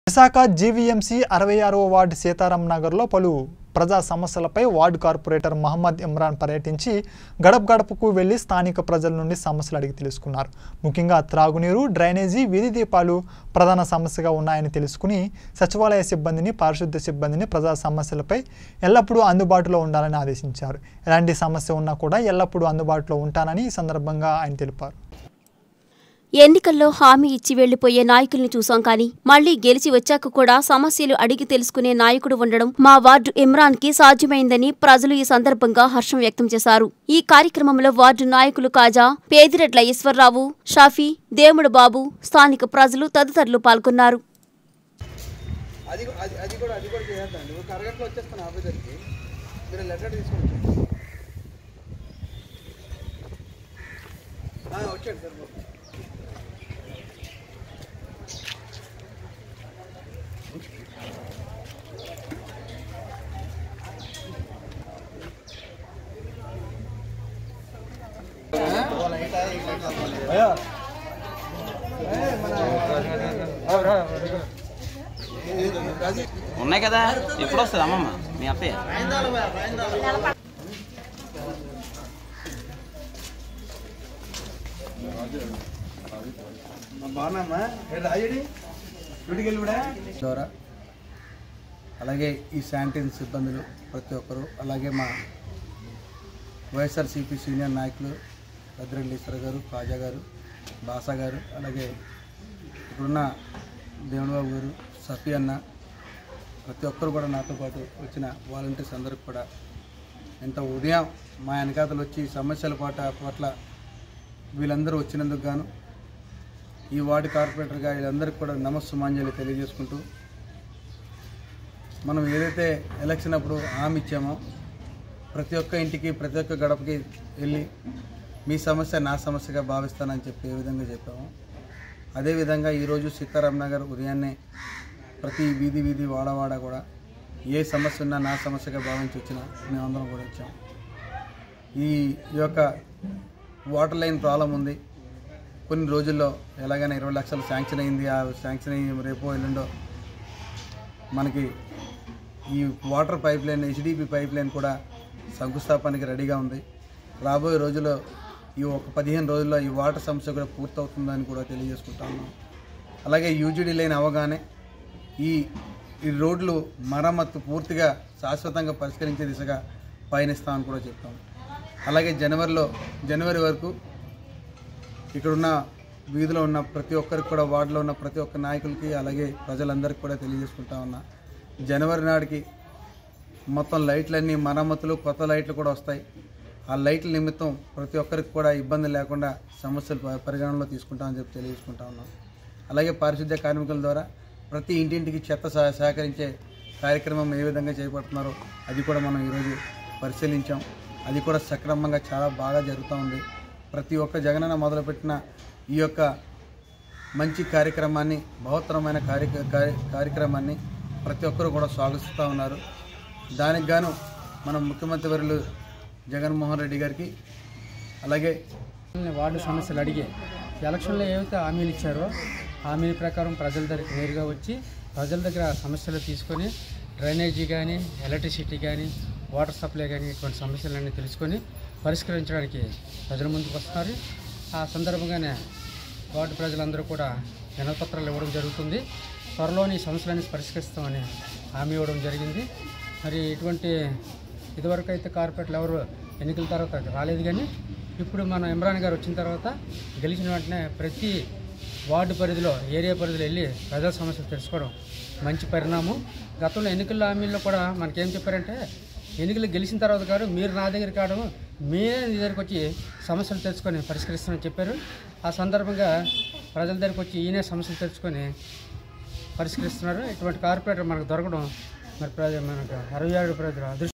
Visakha GVMC అరవై ఆరవ ward Sitaram నగర్లో పలు ప్రజా సమస్యలపై వార్డు కార్పొరేటర్ మహమ్మద్ ఇమ్రాన్ పర్యటించి గడప గడపకు వెళ్లి స్థానిక ప్రజల నుండి సమస్యలు అడిగి తెలుసుకున్నారు ముఖ్యంగా త్రాగునీరు డ్రైనేజీ వీధి దీపాలు ప్రధాన సమస్యగా ఉన్నాయని తెలుసుకుని సచివాలయ సిబ్బందిని పారిశుద్ధ్య సిబ్బందిని ప్రజా సమస్యలపై ఎల్లప్పుడూ అందుబాటులో ఉండాలని ఆదేశించారు ఎలాంటి సమస్య ఉన్నా కూడా ఎల్లప్పుడూ అందుబాటులో ఉంటానని ఈ సందర్భంగా ఆయన తెలిపారు ఎన్నికల్లో హామీ ఇచ్చి వెళ్లిపోయే నాయకుల్ని చూసాం కానీ మళ్లీ గెలిచి వచ్చాక కూడా సమస్యలు అడిగి తెలుసుకునే నాయకుడు ఉండడం మా వార్డు ఇమ్రాన్ కి సాధ్యమైందని ప్రజలు ఈ సందర్భంగా హర్షం వ్యక్తం చేశారు ఈ కార్యక్రమంలో వార్డు నాయకులు కాజా పేదిరెడ్ల ఈశ్వర్రావు షాఫీ దేముడు బాబు స్థానిక ప్రజలు తదితరులు పాల్గొన్నారు అది అది అది కూడా అది కూడా చేద్దాండి ఒక అరగంటలో వచ్చేస్తాను ఆఫీసర్కి మీరు లెటర్ తీసుకొని వచ్చాడు సార్ బాబు. ఉన్నాయి కదా ఎప్పుడు వస్తుంది అమ్మమ్మ మీ అత్తయ్య బాగున్నామ్మా రాజడి డ్యూటీకి వెళ్ళివిడా ద్వారా అలాగే ఈ శానిటైన్ సిబ్బందులు ప్రతి ఒక్కరు అలాగే మా వైఎస్ఆర్సీపీ సీనియర్ నాయకులు భద్రెడ్డీశ్వర గారు కాజా గారు బాసా గారు అలాగే ఇప్పుడున్న దేవునిబాబు గారు సఫీ అన్న ప్రతి ఒక్కరు కూడా నాతో పాటు వచ్చిన వాలంటీర్స్ అందరికి కూడా ఇంత ఉదయం మా వెనకాతలు వచ్చి సమస్యల పాట పట్ల వీళ్ళందరూ వచ్చినందుకు గాను ఈ వార్డు కార్పొరేటర్గా వీళ్ళందరికీ కూడా నమస్సుమాంజలి తెలియజేసుకుంటూ మనం ఏదైతే ఎలక్షన్ అప్పుడు హామీ ఇచ్చామో ప్రతి ఒక్క ఇంటికి ప్రతి ఒక్క గడపకి వెళ్ళి మీ సమస్య నా సమస్యగా భావిస్తానని చెప్పి ఏ విధంగా చెప్పాము అదేవిధంగా ఈరోజు సీతారాం నగర్ ఉదయాన్నే ప్రతి వీధి వీధి వాడవాడ కూడా ఏ సమస్య ఉన్నా నా సమస్యగా భావించి వచ్చినా మేమందరం కూడా వచ్చాం ఈ ఈ యొక్క వాటర్ లైన్ ప్రాబ్లం ఉంది కొన్ని రోజుల్లో ఎలాగైనా ఇరవై లక్షలు శాంక్షన్ అయింది ఆ శాంక్షన్ అయ్యి రేపో ఎల్లుండో మనకి ఈ water pipe line HDP pipe line కూడా శంకుస్థాపనకి రెడీగా ఉంది రాబోయే రోజుల్లో ఈ ఒక పదిహేను రోజుల్లో ఈ వాటర్ సమస్య కూడా పూర్తవుతుందని కూడా తెలియజేసుకుంటా ఉన్నాం అలాగే యూజీడీ లైన్ అవగానే ఈ ఈ రోడ్లు మరమ్మత్తు పూర్తిగా శాశ్వతంగా పరిష్కరించే దిశగా పయనిస్తామని కూడా చెప్తాం అలాగే జనవరిలో జనవరి వరకు ఇక్కడున్న వీధిలో ఉన్న ప్రతి ఒక్కరికి కూడా వార్డులో ఉన్న ప్రతి ఒక్క నాయకులకి అలాగే ప్రజలందరికీ కూడా తెలియజేసుకుంటా ఉన్నా జనవరి నాటికి మొత్తం లైట్లన్నీ మరమ్మతులు కొత్త లైట్లు కూడా వస్తాయి ఆ లైట్ల నిమిత్తం ప్రతి ఒక్కరికి కూడా ఇబ్బంది లేకుండా సమస్యలు ప- పరిగణనలో తీసుకుంటామని చెప్పి తెలియజేసుకుంటా ఉన్నాం అలాగే పారిశుద్ధ్య కార్మికుల ద్వారా ప్రతి ఇంటింటికి చెత్త సహ- సేకరించే కార్యక్రమం ఏ విధంగా చేపడుతున్నారో అది కూడా మనం ఈరోజు పరిశీలించాం అది కూడా సక్రమంగా చాలా బాగా జరుగుతూ ఉంది ప్రతి ఒక్క జగనన్న మొదలుపెట్టిన ఈ యొక్క మంచి కార్యక్రమాన్ని బహుత్తరమైన కార్య కార్య- కార్యక్రమాన్ని ప్రతి ఒక్కరూ కూడా స్వాగతిస్తూ ఉన్నారు దానికి గాను మనం ముఖ్యమంత్రి వర్యులు జగన్మోహన్ రెడ్డి గారికి అలాగే వార్డు సమస్యలు అడిగి ఎలక్షన్లో ఏవైతే హామీలు ఇచ్చారో హామీల ప్రకారం ప్రజల దగ్గరికి నేరుగా వచ్చి ప్రజల దగ్గర సమస్యలు తీసుకొని డ్రైనేజీ కానీ ఎలక్ట్రిసిటీ కానీ వాటర్ సప్లై కానీ ఇటువంటి సమస్యలన్నీ తెలుసుకొని పరిష్కరించడానికి ప్రజల ముందుకు వస్తున్నారు ఆ సందర్భంగానే వార్డు ప్రజలందరూ కూడా వినపత్రాలు ఇవ్వడం జరుగుతుంది త్వరలోని ఈ సమస్యలన్నీ పరిష్కరిస్తామని హామీ ఇవ్వడం జరిగింది మరి ఇటువంటి ఇదివరకు అయితే కార్పొరేట్లు ఎవరు ఎన్నికల తర్వాత రాలేదు కానీ ఇప్పుడు మన ఇమ్రాన్ గారు వచ్చిన తర్వాత గెలిచిన వెంటనే ప్రతి వార్డు పరిధిలో ఏరియా పరిధిలో వెళ్ళి ప్రజల సమస్యలు తెలుసుకోవడం మంచి పరిణామం గతంలో ఎన్నికల హామీల్లో కూడా మనకేం చెప్పారంటే ఎన్నికలు గెలిచిన తర్వాత కాదు మీరు నా దగ్గర కావడం మీరే నీ దగ్గరికి వచ్చి సమస్యలు తెలుసుకొని పరిష్కరిస్తామని చెప్పారు ఆ సందర్భంగా ప్రజల దగ్గరికి వచ్చి ఈయనే సమస్యలు తెలుసుకొని పరిష్కరిస్తున్నారు ఇటువంటి కార్పొరేటర్ మనకు దొరకడం మరి ప్రజ మనకు అరవై ఏడు ప్రజలు అదృష్టం